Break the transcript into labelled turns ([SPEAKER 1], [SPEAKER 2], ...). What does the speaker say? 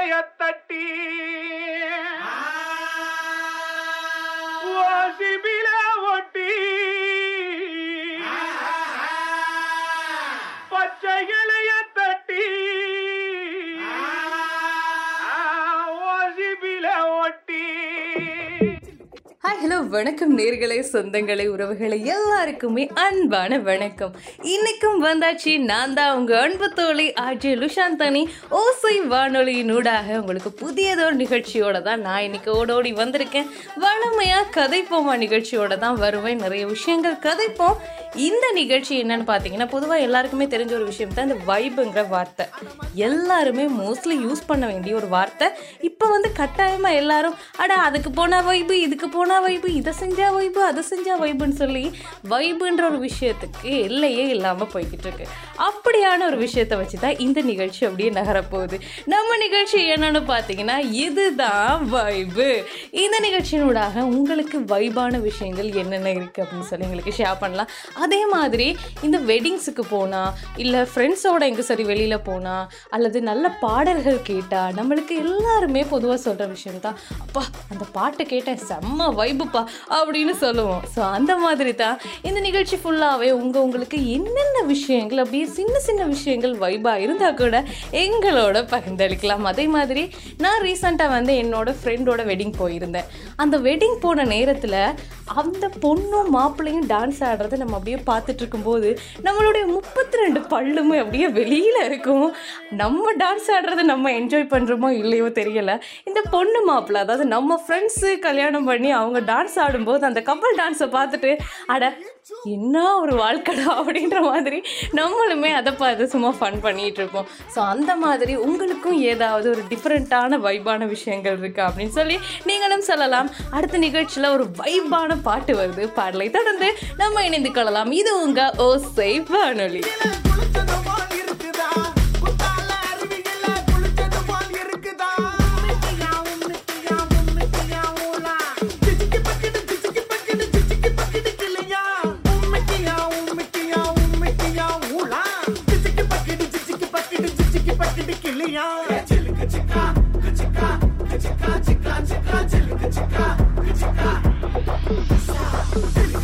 [SPEAKER 1] இலைய தட்டி ஓசிபில ஒட்டி பச்சை இலைய தட்டி ஓசிபில ஒட்டி
[SPEAKER 2] ஹாய் ஹலோ வணக்கம் நேர்களே சொந்தங்களே உறவுகளை எல்லாருக்குமே அன்பான வணக்கம் இன்னைக்கும் வந்தாச்சு நான் தான் உங்க அன்பு தோழி ஆர்ஜே லுஷாந்தனி ஓசை வானொலியினூடாக உங்களுக்கு புதியதொரு நிகழ்ச்சியோட தான் நான் இன்னைக்கு ஓடோடி வந்திருக்கேன் வளமையா கதைப்போமா நிகழ்ச்சியோட தான் வருவேன் நிறைய விஷயங்கள் கதைப்போம் இந்த நிகழ்ச்சி என்னன்னு பார்த்தீங்கன்னா பொதுவாக எல்லாருக்குமே தெரிஞ்ச ஒரு விஷயம் தான் இந்த வைபுங்கிற வார்த்தை எல்லாருமே மோஸ்ட்லி யூஸ் பண்ண வேண்டிய ஒரு வார்த்தை இப்போ வந்து கட்டாயமாக எல்லாரும் அட அதுக்கு போனா வைபு இதுக்கு போனா வைபு இதை செஞ்சா வைபு அதை செஞ்சா வைபுன்னு சொல்லி வைபுன்ற ஒரு விஷயத்துக்கு எல்லையே இல்லாமல் போய்கிட்டு இருக்கு அப்படியான ஒரு விஷயத்தை வச்சு தான் இந்த நிகழ்ச்சி அப்படியே நகரப்போகுது நம்ம நிகழ்ச்சி என்னன்னு பார்த்தீங்கன்னா இதுதான் வைபு இந்த நிகழ்ச்சியினூடாக உங்களுக்கு வைபான விஷயங்கள் என்னென்ன இருக்குது அப்படின்னு சொல்லி எங்களுக்கு ஷேர் பண்ணலாம் அதே மாதிரி இந்த வெட்டிங்ஸுக்கு போனால் இல்லை ஃப்ரெண்ட்ஸோட எங்கே சரி வெளியில் போனால் அல்லது நல்ல பாடல்கள் கேட்டால் நம்மளுக்கு எல்லாருமே பொதுவாக சொல்கிற விஷயம் தான் அப்பா அந்த பாட்டு கேட்டேன் செம்ம வைபுப்பா அப்படின்னு சொல்லுவோம் ஸோ அந்த மாதிரி தான் இந்த நிகழ்ச்சி ஃபுல்லாகவே உங்கள் உங்களுக்கு என்னென்ன விஷயங்கள் அப்படியே சின்ன சின்ன விஷயங்கள் வைபாக இருந்தால் கூட எங்களோட பகிர்ந்தளிக்கலாம் அதே மாதிரி நான் ரீசெண்டாக வந்து என்னோட ஃப்ரெண்டோட வெட்டிங் போயிருந்தேன் அந்த வெட்டிங் போன நேரத்தில் அந்த பொண்ணும் மாப்பிள்ளையும் டான்ஸ் ஆடுறதை நம்ம அப்படியே பார்த்துட்டு இருக்கும்போது நம்மளுடைய முப்பத்தி ரெண்டு பல்லுமே அப்படியே வெளியில் இருக்கும் நம்ம டான்ஸ் ஆடுறதை நம்ம என்ஜாய் பண்ணுறோமோ இல்லையோ தெரியல இந்த பொண்ணு மாப்பிள்ளை அதாவது நம்ம ஃப்ரெண்ட்ஸு கல்யாணம் பண்ணி அவங்க டான்ஸ் ஆடும்போது அந்த கப்பல் டான்ஸை பார்த்துட்டு அட என்ன ஒரு வாழ்க்கடா அப்படின்ற மாதிரி நம்மளுமே அதை பார்த்து சும்மா ஃபன் பண்ணிட்டு இருப்போம் ஸோ அந்த மாதிரி உங்களுக்கும் ஏதாவது ஒரு டிஃப்ரெண்ட்டான வைபான விஷயங்கள் இருக்கு அப்படின்னு சொல்லி நீங்களும் சொல்லலாம் அடுத்த நிகழ்ச்சியில் ஒரு வைபான பாட்டு வருது பாடலை தொடர்ந்து நம்ம இணைந்து கொள்ளலாம் இது உங்க ஓசை வானொலி
[SPEAKER 3] குளிச்சதுமான் இருக்குதா குத்தால அருவியில குளிச்சதுமான் இருக்குதா உம்மிட்டியா உம்மிட்டியா உம்மிட்டியா ஊலா சிச்சிக்கி பக்கிடு சிச்சிக்கி பக்கிடு சிச்சிக்கி பக்கிடு கிளியா உம்மிட்டியா உம்மிட்டியா உம்மிட்டியா ஊலா சிச்சிக்கி பக்கிடு சிச்சிக்கி பக்கிடு சிச்சிக்கி பக்கிடு கிளியா சிலுக்கு சிக்கா சிக்கா சிக்கா சிக்கா சிக்கா சிலுக்கு சிக்கா சிக்கா